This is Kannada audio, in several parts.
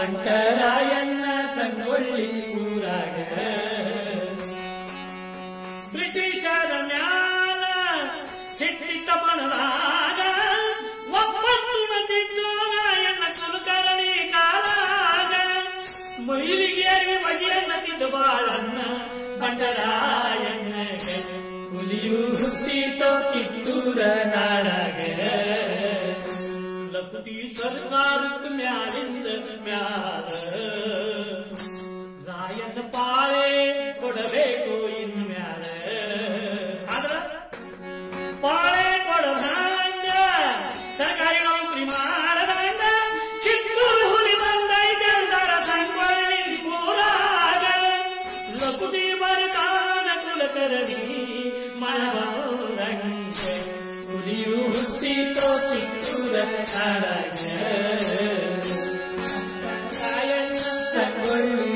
ಬಂಟರಾಯಣ್ಣ ಸಂಗೊಳ್ಳಿ ಊರಾಗ ಬ್ರಿಟಿಷರ ಮ್ಯಾಲ ಸಿಟ್ಟಿಟ್ಟ ಬಣದಾಗ ಒಪ್ಪತ್ತು ರಾಯಣ್ಣ ಕುಲಕರ್ಣಿ ಕಾಲಾಗ ಮೈಲಿಗೇರಿ ಬಗೆಯನ್ನ ತಿದ್ದು ಬಾಳಣ್ಣ ಬಂಟರಾಯಣ್ಣ ಹುಲಿಯು ಹುಟ್ಟಿತೋ ಕಿತ್ತೂರ ನಾಡಾಗ ಲಪತಿ ಸರ್ಕಾರಕ್ಕ ಮ್ಯಾಲಿಂದ ಮ್ಯಾಲ ರಾಯಣ್ಣ ಪಾಳೆ ಕೊಡಬೇಕು ಇನ್ನು ಮ್ಯಾಲ ಆದ್ರ ಪಾಳೆ ಕೊಡಬಾಂಡ ಸರ್ಕಾರಿ ನೌಕರಿ ಮಾಡಬಾಂಡ ಕಿತ್ತೂರು ಹುಲಿ ಬಂದೈತೆ ಅಂದರ ಸಂಗೊಳ್ಳಿ ಊರಾಗ ಲಕುತಿ ಬರತಾನ ಕುಲಕರ್ಣಿ ಮನವರಂಗ ಹುಲಿಯು ಹುಟ್ಟಿತೋ ಕಿತ್ತೂರ ನಾಡಾಗ ರಾಯಣ್ಣ ಸಂಗೊಳ್ಳಿ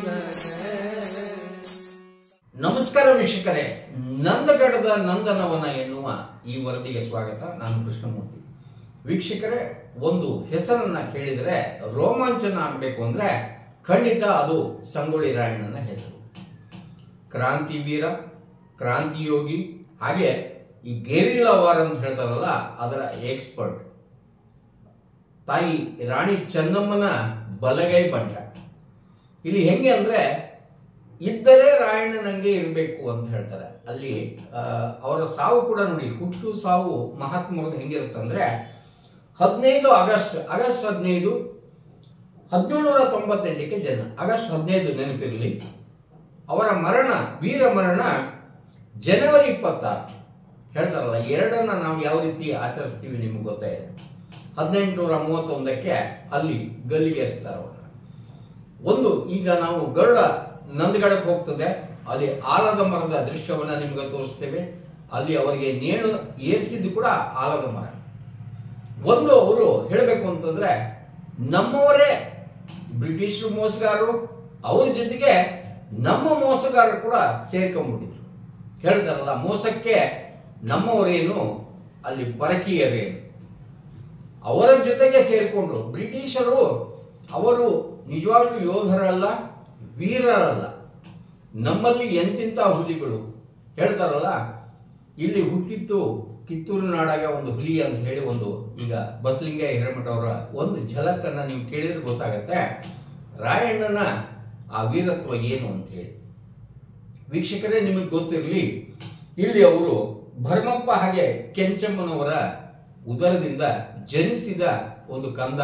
ನಮಸ್ಕಾರ ವೀಕ್ಷಕರೇ ನಂದಗಡದ ನಂದನವನ ಎನ್ನುವ ಈ ವರದಿಗೆ ಸ್ವಾಗತ ನಾನು ಕೃಷ್ಣಮೂರ್ತಿ ವೀಕ್ಷಕರೇ ಒಂದು ಹೆಸರನ್ನ ಕೇಳಿದರೆ ರೋಮಾಂಚನ ಆಗಬೇಕು ಅಂದ್ರೆ ಖಂಡಿತ ಅದು ಸಂಗೊಳ್ಳಿ ರಾಯಣ್ಣನ ಹೆಸರು ಕ್ರಾಂತಿವೀರ ಕ್ರಾಂತಿಯೋಗಿ ಹಾಗೆ ಈ ಗೆರಿಲ್ಲಾ ವಾರ್ ಅಂತ ಹೇಳ್ತಾರಲ್ಲ ಅದರ ಎಕ್ಸ್ಪರ್ಟ್ ತಾಯಿ ರಾಣಿ ಚೆನ್ನಮ್ಮನ ಬಲಗೈ ಬಂಟ ಇಲ್ಲಿ ಹೆಂಗೆ ಅಂದ್ರೆ ಇದ್ದರೆ ರಾಯಣ್ಣನಂಗೆ ಇರಬೇಕು ಅಂತ ಹೇಳ್ತಾರೆ ಅಲ್ಲಿ ಆ, ಅವರ ಸಾವು ಕೂಡ ನೋಡಿ ಹುಟ್ಟು ಸಾವು ಮಹಾತ್ಮರದ್ದು ಹೆಂಗಿರುತ್ತೆ ಅಂದ್ರೆ ಹದಿನೈದು ಆಗಸ್ಟ್ ಆಗಸ್ಟ್ ಹದಿನೈದು ಹದಿನೇಳುನೂರ ತೊಂಬತ್ತೆಂಟಕ್ಕೆ ಜನ ಆಗಸ್ಟ್ ಹದಿನೈದು ನೆನಪಿರಲಿ ಅವರ ಮರಣ ವೀರ ಮರಣ ಜನವರಿ ಇಪ್ಪತ್ತಾರು ಹೇಳ್ತಾರಲ್ಲ ಎರಡನ್ನ ನಾವು ಯಾವ ರೀತಿ ಆಚರಿಸ್ತೀವಿ ನಿಮ್ಗೆ ಗೊತ್ತೇ ಇದೆ ಹದಿನೆಂಟುನೂರ ಮೂವತ್ತೊಂದಕ್ಕೆ ಅಲ್ಲಿ ಗಲ್ಲಿಗೇರಿಸ್ತಾರೆ ಅವ್ರನ್ನ ಒಂದು ಈಗ ನಾವು ಗರುಡ ನಂದಗಡಕ್ಕೆ ಹೋಗ್ತದೆ ಅಲ್ಲಿ ಆಲದ ಮರದ ದೃಶ್ಯವನ್ನ ನಿಮ್ಗೆ ತೋರಿಸ್ತೇವೆ ಅಲ್ಲಿ ಅವರಿಗೆ ನೇಣು ಏರಿಸಿದ್ದು ಕೂಡ ಆಲದ ಮರ ಒಂದು ಅವರು ಹೇಳಬೇಕು ಅಂತಂದ್ರೆ ನಮ್ಮವರೇ ಬ್ರಿಟಿಷರು ಮೋಸಗಾರರು ಅವ್ರ ಜೊತೆಗೆ ನಮ್ಮ ಮೋಸಗಾರರು ಕೂಡ ಸೇರ್ಕೊಂಡ್ಬಿಟ್ಟಿದ್ರು ಹೇಳ್ತಾರಲ್ಲ ಮೋಸಕ್ಕೆ ನಮ್ಮವರೇನು ಅಲ್ಲಿ ಪರಕೀಯರೇನು ಅವರ ಜೊತೆಗೆ ಸೇರಿಕೊಂಡ್ರು ಬ್ರಿಟಿಷರು ಅವರು ನಿಜವಾಗ್ಲೂ ಯೋಧರಲ್ಲ ವೀರರಲ್ಲ ನಮ್ಮಲ್ಲಿ ಎಂತಿಂತ ಹುಲಿಗಳು ಹೇಳ್ತಾರಲ್ಲ ಇಲ್ಲಿ ಹುಟ್ಟಿತ್ತು ಕಿತ್ತೂರು ನಾಡಾಗ ಒಂದು ಹುಲಿ ಅಂತ ಹೇಳಿ ಒಂದು ಈಗ ಬಸಲಿಂಗ ಹಿರೇಮಠ ಅವರ ಒಂದು ಝಲಕನ್ನ ನೀವು ಕೇಳಿದ್ರೆ ಗೊತ್ತಾಗತ್ತೆ ರಾಯಣ್ಣನ ಆ ವೀರತ್ವ ಏನು ಅಂತ ಹೇಳಿ ವೀಕ್ಷಕರೇ ನಿಮಗೆ ಗೊತ್ತಿರಲಿ ಇಲ್ಲಿ ಅವರು ಭರ್ಮಪ್ಪ ಹಾಗೆ ಕೆಂಚಮ್ಮನವರ ಉದರದಿಂದ ಜನಿಸಿದ ಒಂದು ಕಂದ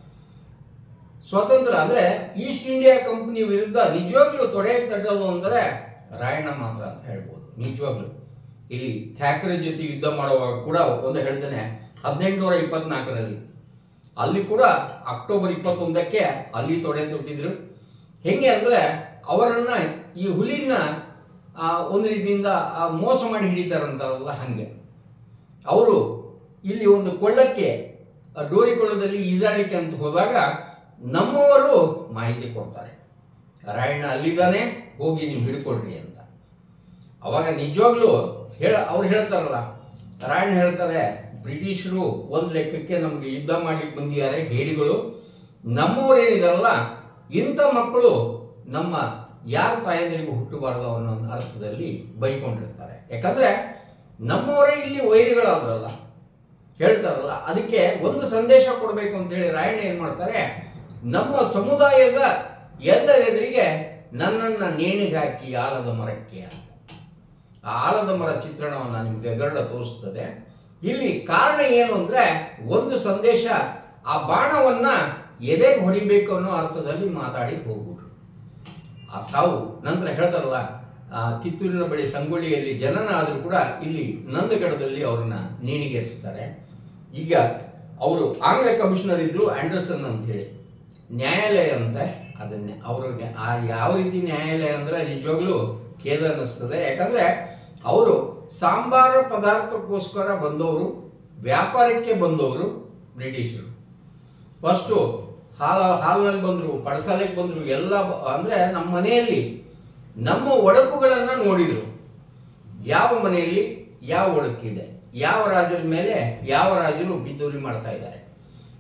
ಸ್ವತಂತ್ರ ಅಂದ್ರೆ ಈಸ್ಟ್ ಇಂಡಿಯಾ ಕಂಪನಿ ವಿರುದ್ಧ ನಿಜವಾಗ್ಲೂ ತೊಡೆ ತಟ್ಟಲು ಅಂದ್ರೆ ರಾಯಣ್ಣ ಮಾತ್ರ ಅಂತ ಹೇಳ್ಬೋದು ನಿಜವಾಗ್ಲು ಇಲ್ಲಿ ಥ್ಯಾಕ್ರೆ ಜೊತೆ ಯುದ್ಧ ಮಾಡುವಾಗ ಕೂಡ ಒಂದು ಹೇಳ್ತೇನೆ ಹದಿನೆಂಟುನೂರ ಇಪ್ಪತ್ನಾಲ್ಕರಲ್ಲಿ ಅಲ್ಲಿ ಕೂಡ ಅಕ್ಟೋಬರ್ ಇಪ್ಪತ್ತೊಂದಕ್ಕೆ ಅಲ್ಲಿ ತೊಡೆ ತೊಟ್ಟಿದ್ರು ಹೆಂಗೆ ಅಂದ್ರೆ ಅವರನ್ನ ಈ ಹುಲಿನ ಆ, ಒಂದು ರೀತಿಯಿಂದ ಆ, ಮೋಸ ಮಾಡಿ ಹಿಡಿತಾರಂತಾರಲ್ಲ ಹಂಗೆ ಅವರು ಇಲ್ಲಿ ಒಂದು ಕೊಳ್ಳಕ್ಕೆ ಆ, ಡೋರಿ ಕೊಳ್ಳದಲ್ಲಿ ಈಜಾಡಲಿಕ್ಕೆ ಅಂತ ಹೋದಾಗ ನಮ್ಮವರು ಮಾಹಿತಿ ಕೊಡ್ತಾರೆ ರಾಯಣ್ಣ ಅಲ್ಲಿದ್ದಾನೆ ಹೋಗಿ ನೀವು ಹಿಡ್ಕೊಳ್ರಿ ಅಂತ ಅವಾಗ ನಿಜವಾಗ್ಲೂ ಹೇಳ ಅವ್ರು ಹೇಳ್ತಾರಲ್ಲ ರಾಯಣ್ಣ ಹೇಳ್ತಾರೆ ಬ್ರಿಟಿಷರು ಒಂದ್ ಲೆಕ್ಕಕ್ಕೆ ನಮಗೆ ಯುದ್ಧ ಮಾಡ್ಲಿಕ್ಕೆ ಬಂದಿದ್ದಾರೆ ಹೇಡಿಗಳು ನಮ್ಮವರೇನಿದಾರಲ್ಲ ಇಂಥ ಮಕ್ಕಳು ನಮ್ಮ ಯಾರ ತಾಯಂದಿರಿಗೂ ಹುಟ್ಟಬಾರದು ಅನ್ನೋ ಒಂದು ಅರ್ಥದಲ್ಲಿ ಬೈಕೊಂಡಿರ್ತಾರೆ ಯಾಕಂದ್ರೆ ನಮ್ಮವರೇ ಇಲ್ಲಿ ವೈರಿಗಳಾದ್ರಲ್ಲ ಹೇಳ್ತಾರಲ್ಲ ಅದಕ್ಕೆ ಒಂದು ಸಂದೇಶ ಕೊಡಬೇಕು ಅಂತ ಹೇಳಿ ರಾಯಣ್ಣ ಏನ್ ಮಾಡ್ತಾರೆ ನಮ್ಮ ಸಮುದಾಯದ ಎಲ್ಲರೆದುರಿಗೆ ನನ್ನನ್ನ ನೇಣಿಗೆ ಹಾಕಿ ಆಲದ ಮರಕ್ಕೆ ಅಂತ ಆ ಆಲದ ಮರ ಚಿತ್ರಣವನ್ನ ನಿಮ್ಗೆ ಗರುಡ ತೋರಿಸ್ತದೆ ಇಲ್ಲಿ ಕಾರಣ ಏನು ಅಂದ್ರೆ ಒಂದು ಸಂದೇಶ ಆ ಬಾಣವನ್ನ ಎದೆಗೆ ಹೊಡಿಬೇಕು ಅನ್ನೋ ಅರ್ಥದಲ್ಲಿ ಮಾತಾಡಿ ಹೋಗ್ಬಿಟ್ರು ಆ ಸಾವು ನಂತರ ಹೇಳ್ತಾರಲ್ಲ ಆ ಕಿತ್ತೂರಿನ ಬಳಿ ಸಂಗೊಳ್ಳಿಯಲ್ಲಿ ಜನನ ಆದ್ರೂ ಕೂಡ ಇಲ್ಲಿ ನಂದಗಡದಲ್ಲಿ ಅವ್ರನ್ನ ನೇಣಿಗೇರಿಸ್ತಾರೆ ಈಗ ಅವರು ಆಂಗ್ಲ ಕಮಿಷನರ್ ಇದ್ರು ಆಂಡರ್ಸನ್ ಅಂತ ಹೇಳಿ ನ್ಯಾಯಾಲಯ ಅಂತ ಅದನ್ನೇ ಅವ್ರಿಗೆ ಆ ಯಾವ ರೀತಿ ನ್ಯಾಯಾಲಯ ಅಂದ್ರೆ ನಿಜವಾಗ್ಲೂ ಖೇದ ಅನ್ನಿಸ್ತದೆ ಯಾಕಂದ್ರೆ ಅವರು ಸಾಂಬಾರ ಪದಾರ್ಥಕ್ಕೋಸ್ಕರ ಬಂದವರು ವ್ಯಾಪಾರಕ್ಕೆ ಬಂದವರು ಬ್ರಿಟಿಷರು ಫಸ್ಟು ಹಾಲ ಹಾಲ್ನಲ್ಲಿ ಬಂದ್ರು ಪಡಸಾಲೆಗೆ ಬಂದ್ರು ಎಲ್ಲ ಬ- ಅಂದ್ರೆ ನಮ್ಮ ಮನೆಯಲ್ಲಿ ನಮ್ಮ ಒಡಕುಗಳನ್ನ ನೋಡಿದ್ರು ಯಾವ ಮನೆಯಲ್ಲಿ ಯಾವ ಒಡಕಿದೆ ಯಾವ ರಾಜರ ಮೇಲೆ ಯಾವ ರಾಜರು ಪಿತೂರಿ ಮಾಡ್ತಾ ಇದ್ದಾರೆ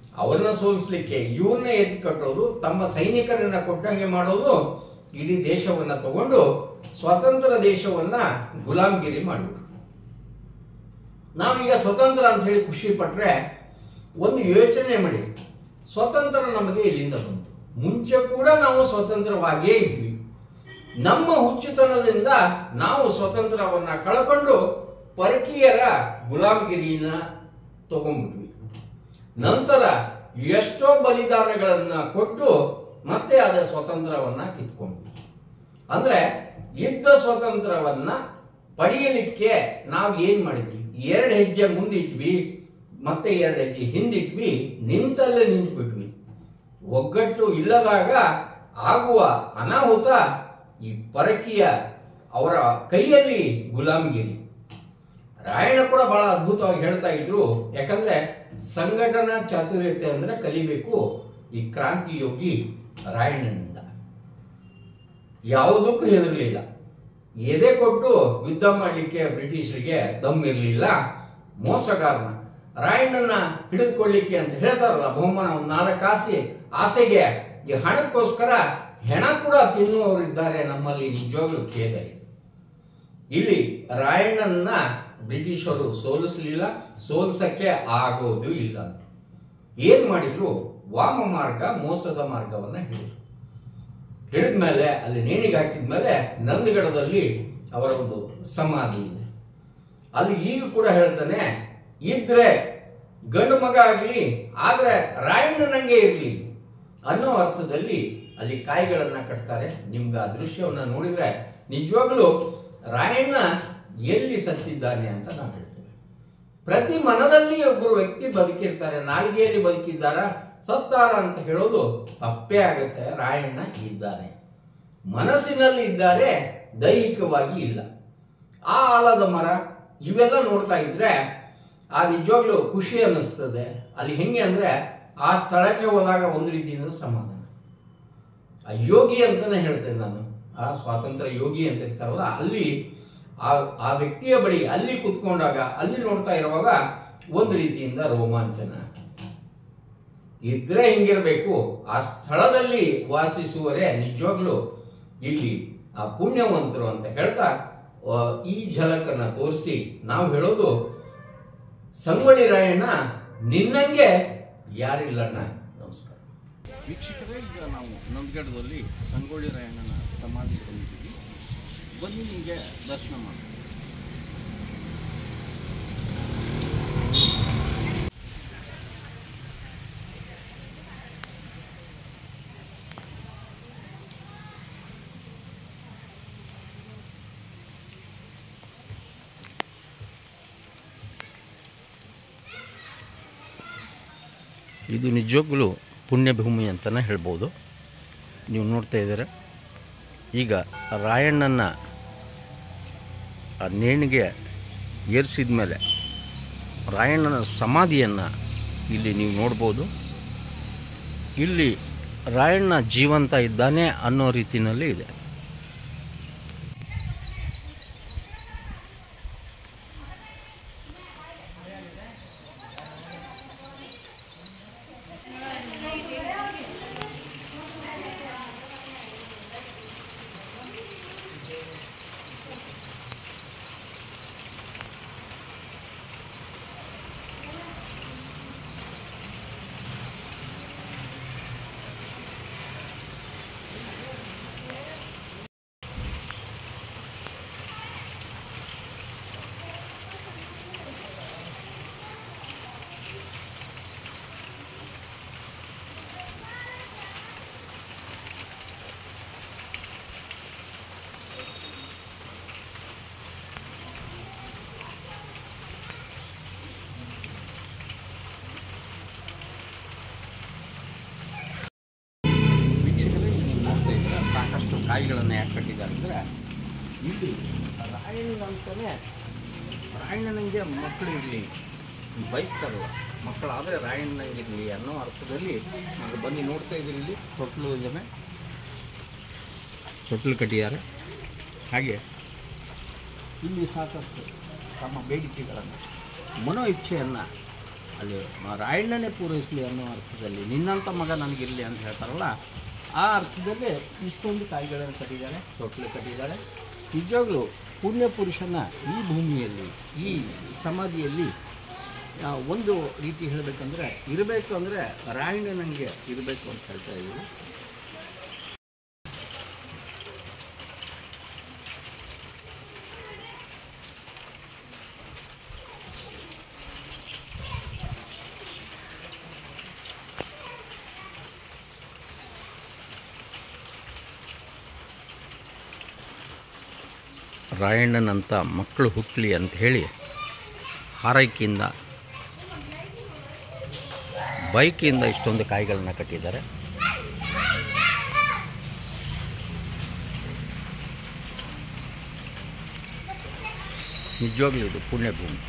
ಅವರನ್ನ ಸೋಲಿಸ್ಲಿಕ್ಕೆ ಇವ್ರನ್ನ ಎದ್ದು ಕಟ್ಟೋದು ತಮ್ಮ ಸೈನಿಕರನ್ನ ಕೊಟ್ಟಂಗೆ ಮಾಡೋದು ಇಡೀ ದೇಶವನ್ನ ತಗೊಂಡು ಸ್ವತಂತ್ರ ದೇಶವನ್ನ ಗುಲಾಮ್ಗಿರಿ ಮಾಡಿಬಿಟ್ರು ನಾವೀಗ ಸ್ವತಂತ್ರ ಅಂತ ಹೇಳಿ ಖುಷಿ ಪಟ್ರೆ ಒಂದು ಯೋಚನೆ ಮಾಡಿ ಸ್ವತಂತ್ರ ನಮಗೆ ಇಲ್ಲಿಂದ ಬಂತು ಮುಂಚೆ ಕೂಡ ನಾವು ಸ್ವತಂತ್ರವಾಗಿಯೇ ಇದ್ವಿ ನಮ್ಮ ಹುಚ್ಚುತನದಿಂದ ನಾವು ಸ್ವತಂತ್ರವನ್ನ ಕಳ್ಕೊಂಡು ಪರಕೀಯರ ಗುಲಾಮಗಿರಿನ ತಗೊಂಡ್ಬಿಟ್ವಿ ನಂತರ ಎಷ್ಟೋ ಬಲಿದಾನಗಳನ್ನ ಕೊಟ್ಟು ಮತ್ತೆ ಅದ ಸ್ವತಂತ್ರವನ್ನ ಕಿತ್ಕೊಂಡ್ವಿ ಅಂದ್ರೆ ಇದ್ದ ಸ್ವತಂತ್ರವನ್ನ ಪಡೆಯಲಿಕ್ಕೆ ನಾವು ಏನ್ ಮಾಡಿದ್ವಿ ಎರಡು ಹೆಜ್ಜೆ ಮುಂದಿಟ್ವಿ ಮತ್ತೆ ಎರಡು ಹೆಜ್ಜೆ ಹಿಂದಿಟ್ವಿ ನಿಂತಲ್ಲೇ ನಿಂತ್ಬಿಟ್ವಿ ಒಗ್ಗಟ್ಟು ಇಲ್ಲದಾಗ ಆಗುವ ಅನಾಹುತ ಈ ಪರಕೀಯ ಅವರ ಕೈಯಲ್ಲಿ ಗುಲಾಮಗಿರಿ ರಾಯಣ್ಣ ಕೂಡ ಬಹಳ ಅದ್ಭುತವಾಗಿ ಹೇಳ್ತಾ ಇದ್ರು ಯಾಕಂದ್ರೆ ಸಂಘಟನಾ ಚಾತುರ್ಯತೆ ಅಂದ್ರೆ ಕಲಿಬೇಕು ಈ ಕ್ರಾಂತಿ ಯೋಗಿ ರಾಯಣ್ಣನಿಂದ ಯಾವುದಕ್ಕೂ ಹೆದರ್ಲಿಲ್ಲ ಎದೆ ಕೊಟ್ಟು ಯುದ್ಧ ಮಾಡಲಿಕ್ಕೆ ಬ್ರಿಟಿಷರಿಗೆ ದಮ್ ಇರಲಿಲ್ಲ ಮೋಸಗಾರನ ರಾಯಣ್ಣನ ಹಿಡಿದುಕೊಳ್ಳಿಕ್ಕೆ ಅಂತ ಹೇಳ್ತಾರಲ್ಲ ಬಹುಮಾನ ಒಂದು ನಾಲ್ಕು ಆಸೆ ಆಸೆಗೆ ಈ ಹಣಕ್ಕೋಸ್ಕರ ಹೆಣ ಕೂಡ ತಿನ್ನುವವರಿದ್ದಾರೆ ನಮ್ಮಲ್ಲಿ ನಿಜವಾಗ್ಲೂ ಖೇದ ಇದೆ ಇಲ್ಲಿ ರಾಯಣ್ಣನ ಬ್ರಿಟಿಷರು ಸೋಲಿಸಲಿಲ್ಲ ಸೋಲ್ಸಕ್ಕೆ ಆಗೋದು ಇಲ್ಲ ಏನ್ ಮಾಡಿದ್ರು ವಾಮ ಮಾರ್ಗ ಮೋಸದ ಮಾರ್ಗವನ್ನ ಹಿಡಿದ್ರು ಹಿಡಿದ್ಮೇಲೆ ಅಲ್ಲಿ ನೇಣಿಗೆ ಹಾಕಿದ್ಮೇಲೆ ನಂದಗಡದಲ್ಲಿ ಅವರ ಒಂದು ಸಮಾಧಿ ಇದೆ ಅಲ್ಲಿ ಈಗ ಕೂಡ ಹೇಳ್ತಾನೆ ಇದ್ರೆ ಗಂಡು ಮಗ ಆಗ್ಲಿ ಆದ್ರೆ ರಾಯಣ್ಣನಂಗೆ ಇರ್ಲಿ ಅನ್ನೋ ಅರ್ಥದಲ್ಲಿ ಅಲ್ಲಿ ಕಾಯಿಗಳನ್ನ ಕಟ್ತಾರೆ ನಿಮ್ಗೆ ಆ ದೃಶ್ಯವನ್ನ ನೋಡಿದ್ರೆ ನಿಜವಾಗ್ಲೂ ರಾಯಣ್ಣ ಎಲ್ಲಿ ಸತ್ತಿದ್ದಾನೆ ಅಂತ ನಾವು ಹೇಳ್ತೇವೆ ಪ್ರತಿ ಮನದಲ್ಲಿ ಒಬ್ಬರು ವ್ಯಕ್ತಿ ಬದುಕಿರ್ತಾರೆ ನಾಲಿಗೆಯಲ್ಲಿ ಬದುಕಿದ್ದಾರ ಸತ್ತಾರ ಅಂತ ಹೇಳೋದು ತಪ್ಪೇ ಆಗುತ್ತೆ ರಾಯಣ್ಣ ಇದ್ದಾನೆ ಮನಸ್ಸಿನಲ್ಲಿ ಇದ್ದಾರೆ ದೈಹಿಕವಾಗಿ ಇಲ್ಲ ಆ ಆಲದ ಮರ ಇವೆಲ್ಲ ನೋಡ್ತಾ ಇದ್ರೆ ಆ ನಿಜವಾಗ್ಲೂ ಖುಷಿ ಅನ್ನಿಸ್ತದೆ ಅಲ್ಲಿ ಹೆಂಗೆ ಅಂದ್ರೆ ಆ ಸ್ಥಳಕ್ಕೆ ಹೋದಾಗ ಒಂದು ರೀತಿಯಿಂದ ಸಮಾಧಾನ ಆ ಯೋಗಿ ಅಂತಾನೆ ಹೇಳ್ತೇನೆ ನಾನು ಆ ಸ್ವಾತಂತ್ರ್ಯ ಯೋಗಿ ಅಂತ ಇರ್ತಾರಲ್ಲ ಅಲ್ಲಿ ಆ ಆ ವ್ಯಕ್ತಿಯ ಬಳಿ ಅಲ್ಲಿ ಕುತ್ಕೊಂಡಾಗ ಅಲ್ಲಿ ನೋಡ್ತಾ ಇರುವಾಗ ಒಂದು ರೀತಿಯಿಂದ ರೋಮಾಂಚನ ಇದ್ರೆ ಹಿಂಗಿರ್ಬೇಕು ಆ ಸ್ಥಳದಲ್ಲಿ ವಾಸಿಸುವರೇ ನಿಜವಾಗ್ಲೂ ಇಲ್ಲಿ ಆ ಪುಣ್ಯವಂತರು ಅಂತ ಹೇಳ್ತಾ ಆ, ಈ ಝಲಕನ್ನ ತೋರಿಸಿ ನಾವು ಹೇಳೋದು ಸಂಗೊಳ್ಳಿ ರಾಯಣ್ಣ ನಿನ್ನಂಗೆ ಯಾರಿಲ್ಲಣ್ಣ ನಮಸ್ಕಾರ ವೀಕ್ಷಕರೇ ಈಗ ನಾವು ನಂದಗಡದಲ್ಲಿ ಸಂಗೊಳ್ಳಿ ರಾಯಣ್ಣನ ಸಮಾಧಿ ಬಂದಿದ್ದೀವಿ ಬನ್ನಿ ನಿಮಗೆ ದರ್ಶನ ಮಾಡಿ ಇದು ನಿಜವಾಗ್ಲೂ ಪುಣ್ಯಭೂಮಿ ಅಂತಲೇ ಹೇಳ್ಬೋದು ನೀವು ನೋಡ್ತಾ ಇದ್ದೀರ ಈಗ ರಾಯಣ್ಣನ ಆ ನೇಣಿಗೆ ಏರಿಸಿದ ಮೇಲೆ ರಾಯಣ್ಣನ ಸಮಾಧಿಯನ್ನು ಇಲ್ಲಿ ನೀವು ನೋಡ್ಬೋದು ಇಲ್ಲಿ ರಾಯಣ್ಣ ಜೀವಂತ ಇದ್ದಾನೆ ಅನ್ನೋ ರೀತಿಯಲ್ಲಿ ಇದೆ ವೀಕ್ಷಕರೇ ನೀವು ನೋಡ್ತಾ ಇದ್ರೆ ಸಾಕಷ್ಟು ಕಾಯಿಗಳನ್ನು ಯಾಕೆ ಕಟ್ಟಿದ್ದಾರೆ ಅಂದರೆ ಇಲ್ಲಿ ರಾಯಣ್ಣ ಅಂತಲೇ ರಾಯಣ್ಣನಿಗೆ ಮಕ್ಕಳು ಇರಲಿ ಬಯಸ್ತಾರಲ್ಲ ಮಕ್ಕಳಾದರೆ ರಾಯಣ್ಣನಿಗಿರಲಿ ಅನ್ನೋ ಅರ್ಥದಲ್ಲಿ ಅದು ಬಂದು ನೋಡ್ತಾ ಇದ್ದೀರಿ ಇಲ್ಲಿ ತೊಟ್ಲು ಜಮೆ ತೊಟ್ಲು ಕಟ್ಟಿದ್ದಾರೆ ಹಾಗೆ ಇಲ್ಲಿ ಸಾಕಷ್ಟು ತಮ್ಮ ಬೇಡಿಕೆಗಳನ್ನು ಮನೋ ಇಚ್ಛೆಯನ್ನು ಅಲ್ಲಿ ಮ- ರಾಯಣ್ಣನೇ ಪೂರೈಸಲಿ ಅನ್ನೋ ಅರ್ಥದಲ್ಲಿ ನಿನ್ನಂಥ ಮಗ ನನಗಿರಲಿ ಅಂತ ಹೇಳ್ತಾರಲ್ಲ ಆ ಅರ್ಥದಲ್ಲಿ ಇಷ್ಟೊಂದು ಕಾಯಿಗಳನ್ನು ಕಟ್ಟಿದ್ದಾಳೆ ತೊಟ್ಲು ಕಟ್ಟಿದ್ದಾಳೆ ನಿಜವಾಗ್ಲೂ ಪುಣ್ಯ ಪುರುಷನ ಈ ಭೂಮಿಯಲ್ಲಿ ಈ ಸಮಾಧಿಯಲ್ಲಿ ಆ, ಒಂದು ರೀತಿ ಹೇಳಬೇಕಂದ್ರೆ ಇರಬೇಕು ಅಂದರೆ ರಾಯಣ್ಣನಂಗೆ ಇರಬೇಕು ಅಂತ ಹೇಳ್ತಾ ಇದ್ದೀವಿ ರಾಯಣ್ಣನಂಥ ಮಕ್ಕಳು ಹುಟ್ಟಲಿ ಅಂತ ಹೇಳಿ ಹಾರೈಕೆಯಿಂದ ಬೈಕಿಂದ ಇಷ್ಟೊಂದು ಕಾಯಿಗಳನ್ನ ಕಟ್ಟಿದ್ದಾರೆ ನಿಜವಾಗ್ಲೂ ಇದು ಪುಣ್ಯಭೂಮಿ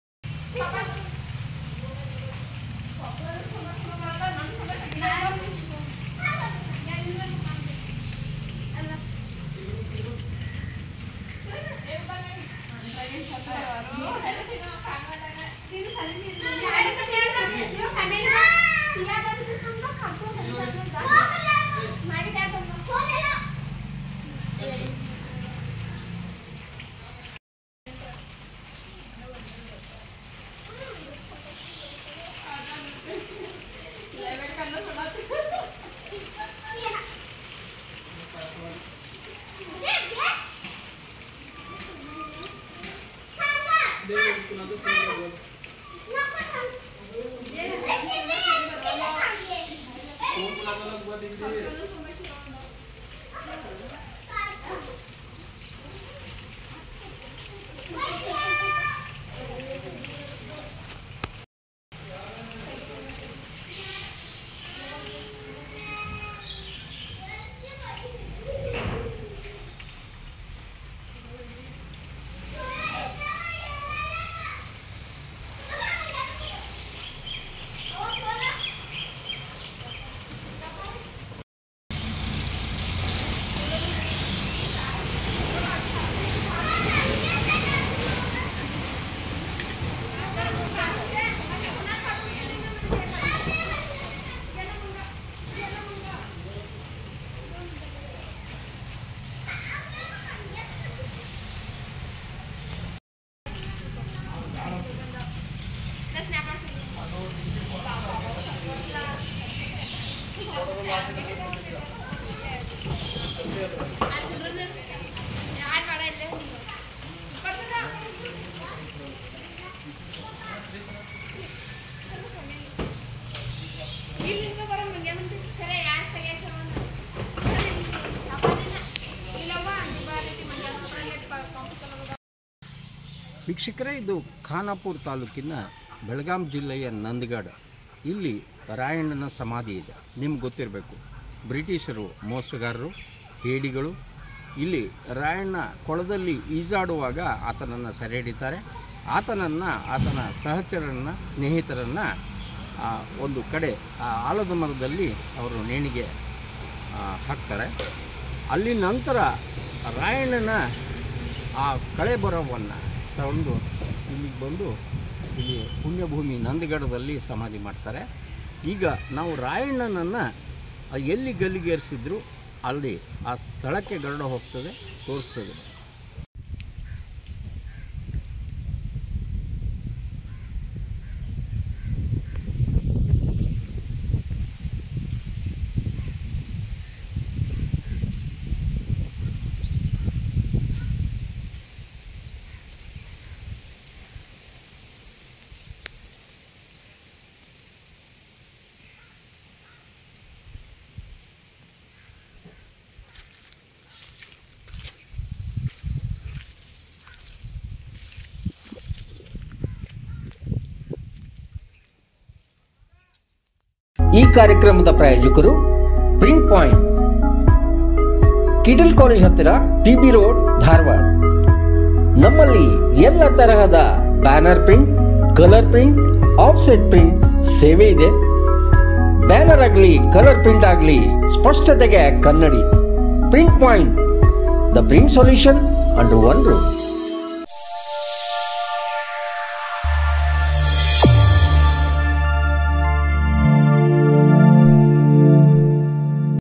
ವೀಕ್ಷಕರೇ ಇದು ಖಾನಾಪುರ ತಾಲೂಕಿನ ಬೆಳಗಾಂ ಜಿಲ್ಲೆಯ ನಂದಗಢ ಇಲ್ಲಿ ರಾಯಣ್ಣನ ಸಮಾಧಿ ಇದೆ ನಿಮ್ಗೆ ಗೊತ್ತಿರಬೇಕು ಬ್ರಿಟಿಷರು ಮೋಸಗಾರರು ಹೇಡಿಗಳು ಇಲ್ಲಿ ರಾಯಣ್ಣ ಕೊಳದಲ್ಲಿ ಈಜಾಡುವಾಗ ಆತನನ್ನು ಸೆರೆ ಹಿಡಿತಾರೆ ಆತನನ್ನು ಆತನ ಸಹಚರನ್ನ ಸ್ನೇಹಿತರನ್ನು ಒಂದು ಕಡೆ ಆ ಆಲದ ಮರದಲ್ಲಿ ಅವರು ನೇಣಿಗೆ ಆ, ಹಾಕ್ತಾರೆ ಅಲ್ಲಿ ನಂತರ ರಾಯಣ್ಣನ ಆ ಕಳೆ ಬರವನ್ನು ತಗೊಂಡು ಇಲ್ಲಿಗೆ ಬಂದು ಇಲ್ಲಿ ಪುಣ್ಯಭೂಮಿ ನಂದಗಢದಲ್ಲಿ ಸಮಾಧಿ ಮಾಡ್ತಾರೆ ಈಗ ನಾವು ರಾಯಣ್ಣನನ್ನು ಎಲ್ಲಿ ಗಲ್ಲಿಗೇರಿಸಿದ್ರು ಅಲ್ಲಿ ಆ ಸ್ಥಳಕ್ಕೆ ಗರುಡ ಹೋಗ್ತದೆ ತೋರಿಸ್ತದೆ ಈ ಕಾರ್ಯಕ್ರಮದ ಪ್ರಾಯೋಜಕರು ಪ್ರಿಂಟ್ ಪಾಯಿಂಟ್ ಕಿಟಲ್ ಕಾಲೇಜ್ ಹತ್ತಿರ ಟಿ ಬಿ ರೋಡ್ ಧಾರವಾಡ ನಮ್ಮಲ್ಲಿ ಎಲ್ಲ ತರಹದ banner print colour print offset print ಸೇವೆ ಇದೆ ಬ್ಯಾನರ್ ಆಗಲಿ ಕಲರ್ ಪ್ರಿಂಟ್ ಆಗಲಿ ಸ್ಪಷ್ಟತೆಗೆ ಕನ್ನಡಿ print point the print solution under one room